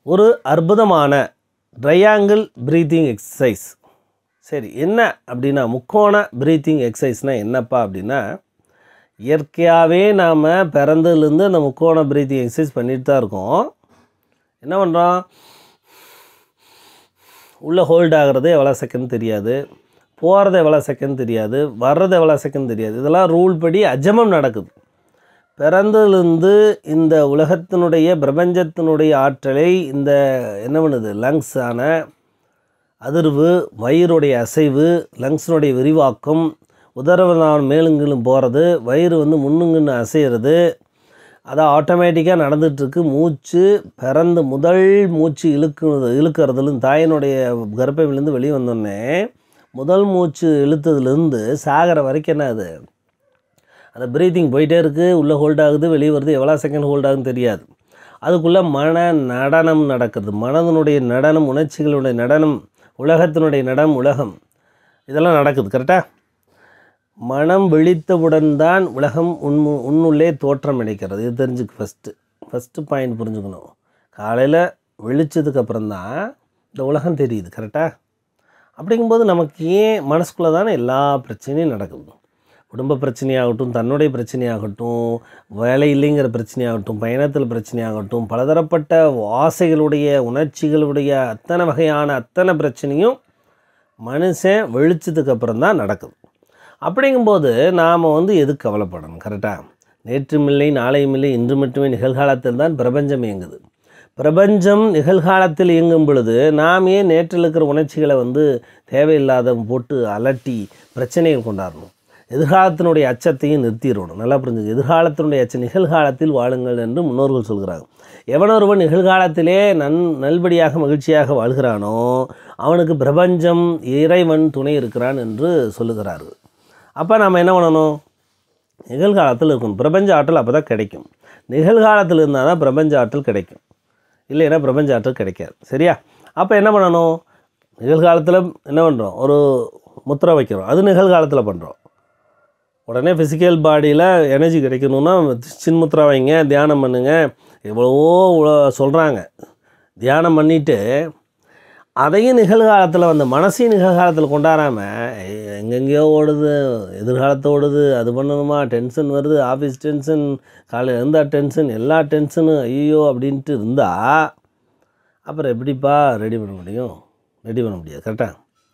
ஒரு அற்புதமான triangle breathing exercise சரி என்ன அப்படின்னா முக்கோண ப்ரீத்திங் எக்ஸசைஸ்னால் என்னப்பா அப்படின்னா இயற்கையாகவே நாம் பிறந்ததுலேருந்து அந்த முக்கோண ப்ரீத்திங் எக்ஸசைஸ் பண்ணிட்டு தான் இருக்கோம் என்ன பண்ணுறோம் உள்ளே ஹோல்ட் ஆகிறது எவ்வளோ செகண்ட் தெரியாது போகிறது எவ்வளோ செகண்ட் தெரியாது வர்றது எவ்வளோ செகண்ட் தெரியாது இதெல்லாம் ரூல் படி அஜமம் நடக்குது பிறந்ததுலேருந்து இந்த உலகத்தினுடைய பிரபஞ்சத்தினுடைய ஆற்றலை இந்த என்ன பண்ணுது லங்ஸ் ஆன அதிர்வு வயிறுடைய அசைவு லங்ஸினுடைய விரிவாக்கம் உதரவனால் மேலுங்களும் போகிறது வயிறு வந்து முன்னுங்கன்னு அசைகிறது அதான் ஆட்டோமேட்டிக்காக நடந்துகிட்ருக்கு மூச்சு பிறந்து முதல் மூச்சு இழுக்கிறது இழுக்கிறதுலேருந்து தாயினுடைய கர்ப்பையிலேருந்து வெளியே வந்தோடனே முதல் மூச்சு இழுத்ததுலேருந்து சாகிற வரைக்கும் என்ன அது அந்த ப்ரீத்திங் போயிட்டே இருக்குது உள்ளே ஹோல்ட் ஆகுது வெளியே வருது எவ்வளோ செகண்ட் ஹோல்ட் ஆகுதுன்னு தெரியாது அதுக்குள்ளே மன நடனம் நடக்கிறது மனதனுடைய நடனம் உணர்ச்சிகளுடைய நடனம் உலகத்தினுடைய நடம் உலகம் இதெல்லாம் நடக்குது கரெக்டாக மனம் விழித்தவுடன் தான் உலகம் உண்மு உன்னுள்ளே தோற்றம் அடைக்கிறது இது தெரிஞ்சுக்கு ஃபஸ்ட்டு ஃபஸ்ட்டு பாயிண்ட் புரிஞ்சுக்கணும் காலையில் விழிச்சதுக்கு அப்புறம் தான் இந்த உலகம் தெரியுது கரெக்டாக அப்படிங்கும்போது நமக்கு ஏன் மனசுக்குள்ளே தானே எல்லா பிரச்சனையும் நடக்குது குடும்ப பிரச்சனையாகட்டும் தன்னுடைய பிரச்சனையாகட்டும் வேலை இல்லைங்கிற பிரச்சனையாகட்டும் பயணத்தில் பிரச்சனையாகட்டும் பலதரப்பட்ட ஆசைகளுடைய உணர்ச்சிகளுடைய அத்தனை வகையான அத்தனை பிரச்சனையும் மனுஷன் வெளிச்சதுக்கு அப்புறம் தான் நடக்குது அப்படிங்கும்போது நாம் வந்து எதுக்கு கவலைப்படணும் கரெக்டாக நேற்றுமில்லை நாளையுமில்லை இன்று மட்டுமே நிகழ்காலத்தில் தான் பிரபஞ்சம் இயங்குது பிரபஞ்சம் நிகழ்காலத்தில் இயங்கும் பொழுது நாம் ஏன் நேற்றில் இருக்கிற உணர்ச்சிகளை வந்து தேவையில்லாத போட்டு அலட்டி பிரச்சனைகள் கொண்டாடணும் எதிர்காலத்தினுடைய அச்சத்தையும் நிறுத்திடணும் நல்லா புரிஞ்சுங்க எதிர்காலத்தினுடைய அச்சம் நிகழ்காலத்தில் வாழுங்கள் என்று முன்னோர்கள் சொல்கிறாங்க எவனொருவன் நிகழ்காலத்திலே நன் நல்படியாக மகிழ்ச்சியாக வாழ்கிறானோ அவனுக்கு பிரபஞ்சம் இறைவன் துணை இருக்கிறான் என்று சொல்லுகிறார்கள் அப்போ நாம் என்ன பண்ணணும் நிகழ்காலத்தில் இருக்கணும் பிரபஞ்ச ஆற்றல் அப்போ தான் கிடைக்கும் நிகழ்காலத்தில் இருந்தால் தான் பிரபஞ்ச ஆற்றல் கிடைக்கும் இல்லைன்னா பிரபஞ்ச ஆற்றல் கிடைக்காது சரியா அப்போ என்ன பண்ணணும் நிகழ்காலத்தில் என்ன பண்ணுறோம் ஒரு முத்திரை வைக்கிறோம் அது நிகழ்காலத்தில் பண்ணுறோம் உடனே ஃபிசிக்கல் பாடியில் எனர்ஜி கிடைக்கணும்னா சின்முத்திரா வைங்க தியானம் பண்ணுங்க எவ்வளவோ சொல்கிறாங்க தியானம் பண்ணிவிட்டு அதையும் நிகழ்காலத்தில் வந்து மனசையும் நிகழ்காலத்தில் கொண்டாடாமல் எங்கெங்கேயோ ஓடுது எதிர்காலத்தை ஓடுது அது பண்ணணுமா டென்ஷன் வருது ஆஃபீஸ் டென்ஷன் காலையில் இருந்தால் டென்ஷன் எல்லா டென்ஷனும் ஐயோ அப்படின்ட்டு இருந்தால் அப்புறம் எப்படிப்பா ரெடி பண்ண முடியும் ரெடி பண்ண முடியாது கரெக்டாக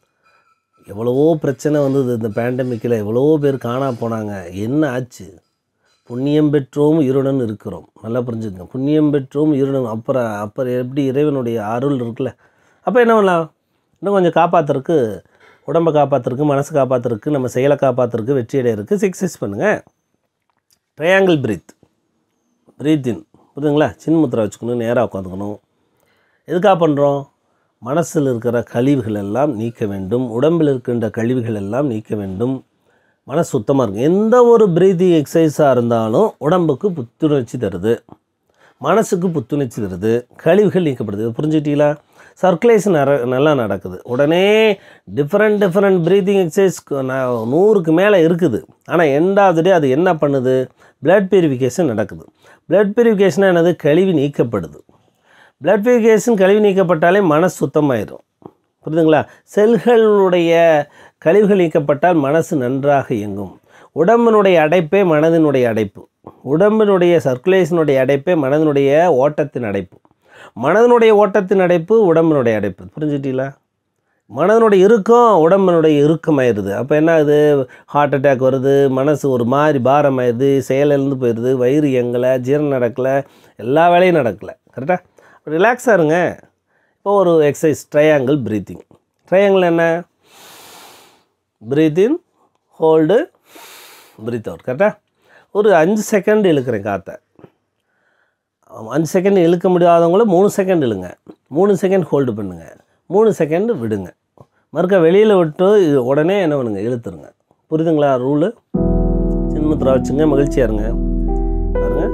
எவ்வளவோ பிரச்சனை வந்தது இந்த பேண்டமிக்கில் எவ்வளவோ பேர் காணா போனாங்க என்ன ஆச்சு புண்ணியம் பெற்றோம் இருடன் இருக்கிறோம் நல்லா புரிஞ்சுக்கங்க புண்ணியம் பெற்றோம் இருடன் அப்புறம் அப்புறம் எப்படி இறைவனுடைய அருள் இருக்குல்ல அப்போ என்ன பண்ணலாம் இன்னும் கொஞ்சம் காப்பாற்றுறதுக்கு உடம்பை காப்பாற்றுறதுக்கு மனசு காப்பாற்றுறதுக்கு நம்ம செயலை காப்பாற்றுறதுக்கு வெற்றி அடையிறதுக்கு சக்ஸஸ் பண்ணுங்கள் ட்ரையாங்கிள் பிரீத் பிரீத் இன் புரியுதுங்களா சின்முத்திரை வச்சுக்கணும் நேராக உட்காந்துக்கணும் எதுக்காக பண்ணுறோம் மனசில் இருக்கிற கழிவுகள் எல்லாம் நீக்க வேண்டும் உடம்பில் இருக்கின்ற கழிவுகள் எல்லாம் நீக்க வேண்டும் மனசு சுத்தமாக இருக்கும் எந்த ஒரு பிரீத்திங் எக்ஸசைஸாக இருந்தாலும் உடம்புக்கு புத்துணர்ச்சி தருது மனசுக்கு புத்துணர்ச்சி தருது கழிவுகள் நீக்கப்படுது புரிஞ்சுக்கிட்டீங்களா சர்க்குலேஷன் நர நல்லா நடக்குது உடனே டிஃப்ரெண்ட் டிஃப்ரெண்ட் ப்ரீத்திங் எக்ஸசைஸ் நூறுக்கு மேலே இருக்குது ஆனால் எண்ட் ஆஃப் த டே அது என்ன பண்ணுது பிளட் பியூரிஃபிகேஷன் நடக்குது பிளட் பியூரிஃபிகேஷன் என்னது கழிவு நீக்கப்படுது பிளட் பியூரிஃபிகேஷன் கழிவு நீக்கப்பட்டாலே மனசு சுத்தமாயிடும் புரியுதுங்களா செல்களுடைய கழிவுகள் நீக்கப்பட்டால் மனசு நன்றாக இயங்கும் உடம்பினுடைய அடைப்பே மனதினுடைய அடைப்பு உடம்பினுடைய சர்க்குலேஷனுடைய அடைப்பே மனதினுடைய ஓட்டத்தின் அடைப்பு மனதினுடைய ஓட்டத்தின் அடைப்பு உடம்பினுடைய அடைப்பு புரிஞ்சுட்டீங்களா மனதினுடைய இறுக்கம் உடம்பினுடைய இறுக்கமாயிருது அப்போ என்ன ஆகுது ஹார்ட் அட்டாக் வருது மனசு ஒரு மாதிரி பாரமாயிருது செயலிழந்து போயிடுது வயிறு இயங்கலை ஜீரணம் நடக்கலை எல்லா வேலையும் நடக்கலை கரெக்டாக ரிலாக்ஸாக இருங்க இப்போ ஒரு எக்ஸசைஸ் ட்ரையாங்கிள் ப்ரீத்திங் ட்ரையாங்கிள் என்ன breathe in hold breathe out கரெக்டாக ஒரு அஞ்சு செகண்ட் இழுக்கிறேன் காற்றை அஞ்சு செகண்ட் இழுக்க முடியாதவங்களும் மூணு செகண்ட் இழுங்க மூணு செகண்ட் ஹோல்டு பண்ணுங்கள் மூணு செகண்ட் விடுங்க மறுக்க வெளியில் விட்டு உடனே என்ன பண்ணுங்க இழுத்துருங்க புரியுதுங்களா ரூலு சின்மத்திரா வச்சுங்க மகிழ்ச்சியாக இருங்க பாருங்கள்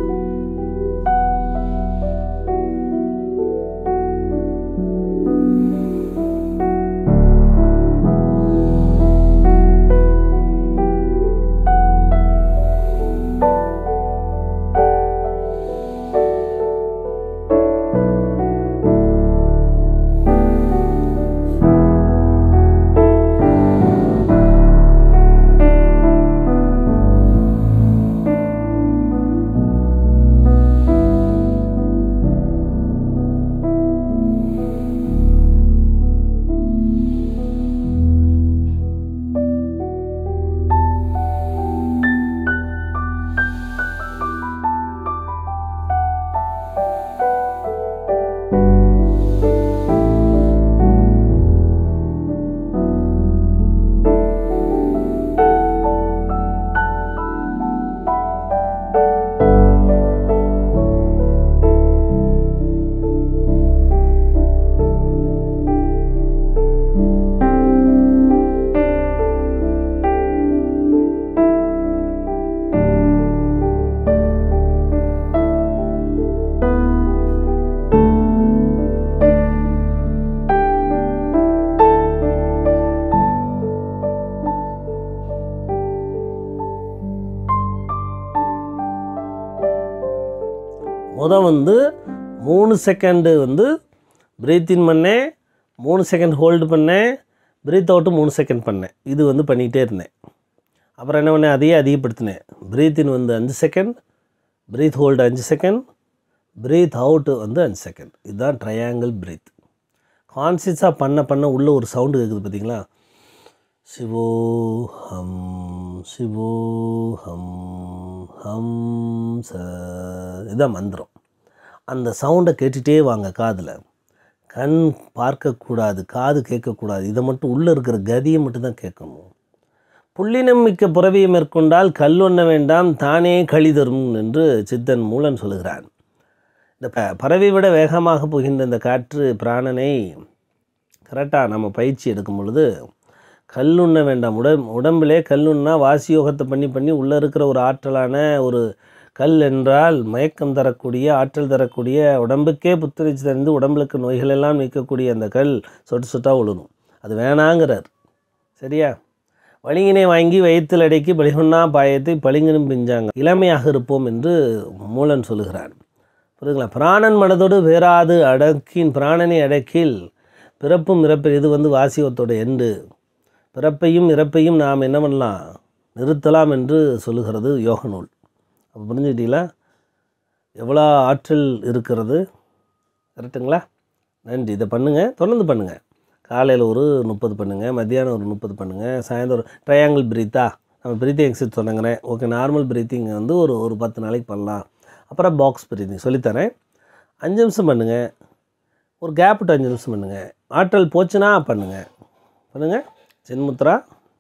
முத வந்து மூணு செகண்டு வந்து பிரீத் இன் பண்ணேன் மூணு செகண்ட் ஹோல்டு பண்ணேன் பிரீத் அவுட்டு மூணு செகண்ட் பண்ணேன் இது வந்து பண்ணிகிட்டே இருந்தேன் அப்புறம் என்ன பண்ணேன் அதையே அதிகப்படுத்தினேன் பிரீத் இன் வந்து அஞ்சு செகண்ட் பிரீத் ஹோல்டு அஞ்சு செகண்ட் பிரீத் அவுட்டு வந்து அஞ்சு செகண்ட் இதுதான் ட்ரையாங்கிள் பிரீத் கான்சியஸாக பண்ண பண்ண உள்ள ஒரு சவுண்டு கேட்குது பார்த்தீங்களா சிவோ ஹம் சிவோ ஹம் ஹம் ச இதுதான் மந்திரம் அந்த சவுண்டை கேட்டுகிட்டே வாங்க காதில் கண் பார்க்கக்கூடாது காது கேட்கக்கூடாது இதை மட்டும் உள்ளே இருக்கிற கதியை மட்டும்தான் கேட்கணும் புள்ளினம் மிக்க புறவியை மேற்கொண்டால் கல்லொன்ன வேண்டாம் தானே கழி தரும் என்று சித்தன் மூலன் சொல்கிறான் இந்த ப பறவை விட வேகமாக போகின்ற இந்த காற்று பிராணனை கரெக்டாக நம்ம பயிற்சி எடுக்கும் பொழுது கல்லுண்ண வேண்டாம் உடம் உடம்பிலே கல்லுண்ணா வாசி யோகத்தை பண்ணி பண்ணி உள்ளே இருக்கிற ஒரு ஆற்றலான ஒரு கல் என்றால் மயக்கம் தரக்கூடிய ஆற்றல் தரக்கூடிய உடம்புக்கே புத்துணர்ச்சி தந்து உடம்புக்கு நோய்கள் எல்லாம் நீக்கக்கூடிய அந்த கல் சொட்டு சொட்டாக விழணும் அது வேணாங்கிறார் சரியா வலிங்கினை வாங்கி வயிற்றில் அடக்கி பலிகுண்ணா பாயத்தை பளிங்கினும் பிஞ்சாங்க இளமையாக இருப்போம் என்று மூலன் சொல்லுகிறான் புரியுதுங்களா பிராணன் மனதோடு வேறாது அடக்கின் பிராணனை அடக்கில் பிறப்பும் இறப்பு இது வந்து வாசியத்தோட எண்டு பிறப்பையும் இறப்பையும் நாம் என்ன பண்ணலாம் நிறுத்தலாம் என்று சொல்லுகிறது யோக நூல் அப்போ புரிஞ்சுக்கிட்டீங்களா எவ்வளோ ஆற்றல் இருக்கிறது கரெக்டுங்களா நன்றி இதை பண்ணுங்கள் தொடர்ந்து பண்ணுங்கள் காலையில் ஒரு முப்பது பண்ணுங்கள் மத்தியானம் ஒரு முப்பது பண்ணுங்கள் சாயந்தரம் ட்ரையாங்கிள் பிரீத்தா நம்ம பிரீத்திங் எக்ஸசைஸ் சொன்னங்கிறேன் ஓகே நார்மல் பிரீத்திங் வந்து ஒரு ஒரு பத்து நாளைக்கு பண்ணலாம் அப்புறம் பாக்ஸ் பிரீத்திங் சொல்லித்தரேன் அஞ்சு நிமிஷம் பண்ணுங்கள் ஒரு கேப் விட்டு அஞ்சு நிமிஷம் பண்ணுங்கள் ஆற்றல் போச்சுன்னா பண்ணுங்கள் பண்ணுங்கள் சின்முத்ரா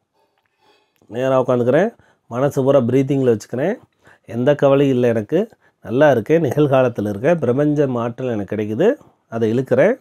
நேராக உட்காந்துக்கிறேன் மனசு பூரா ப்ரீத்திங்கில் வச்சுக்கிறேன் எந்த கவலையும் இல்லை எனக்கு நல்லா இருக்கேன் நிகழ்காலத்தில் இருக்கேன் பிரபஞ்ச ஆற்றல் எனக்கு கிடைக்குது அதை இழுக்கிறேன்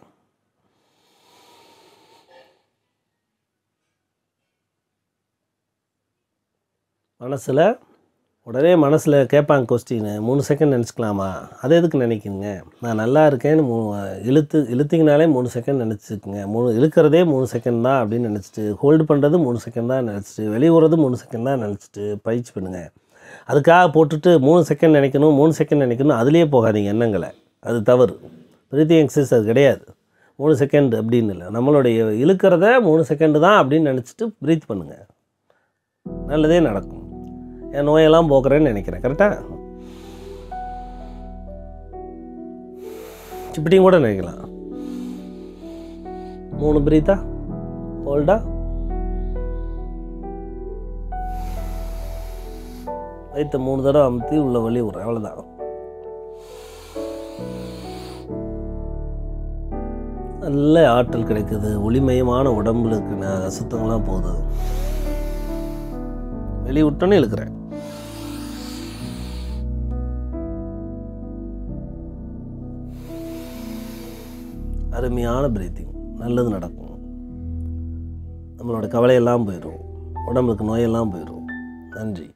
மனசில் உடனே மனசில் கேட்பாங்க கொஸ்டின் மூணு செகண்ட் நினச்சிக்கலாமா அதை எதுக்கு நினைக்கிறீங்க நான் நல்லா இருக்கேன்னு மூ இழுத்து இழுத்திங்கனாலே மூணு செகண்ட் நினச்சிக்குங்க மூணு இழுக்கிறதே மூணு செகண்ட் தான் அப்படின்னு நினச்சிட்டு ஹோல்டு பண்ணுறது மூணு செகண்ட் தான் நினச்சிட்டு வெளியூறது மூணு செகண்ட் தான் நினச்சிட்டு பயிற்சி பண்ணுங்கள் அதுக்காக போட்டுட்டு மூணு செகண்ட் நினைக்கணும் மூணு செகண்ட் நினைக்கணும் அதுலேயே போகாதீங்க எண்ணங்களை அது தவறு பிரீத்திங் எக்ஸசைஸ் அது கிடையாது மூணு செகண்ட் அப்படின்னு இல்லை நம்மளுடைய இழுக்கிறத மூணு செகண்டு தான் அப்படின்னு நினச்சிட்டு ப்ரீத் பண்ணுங்கள் நல்லதே நடக்கும் என் நோயெல்லாம் போக்குறேன்னு நினைக்கிறேன் கரெக்டாக இப்படியும் கூட நினைக்கலாம் மூணு பிரீத்தா ஹோல்டா வயிற்ற மூணு தடவை அமுத்தி உள்ள வழி விட்றேன் அவ்வளோதான் நல்ல ஆற்றல் கிடைக்குது ஒளிமயமான உடம்புல இருக்கு அசுத்தங்கள்லாம் போகுது வெளியே விட்டோன்னே இழுக்கிறேன் அருமையான பிரீத்திங் நல்லது நடக்கும் நம்மளோட கவலையெல்லாம் போயிடும் உடம்புக்கு நோயெல்லாம் போயிடும் நன்றி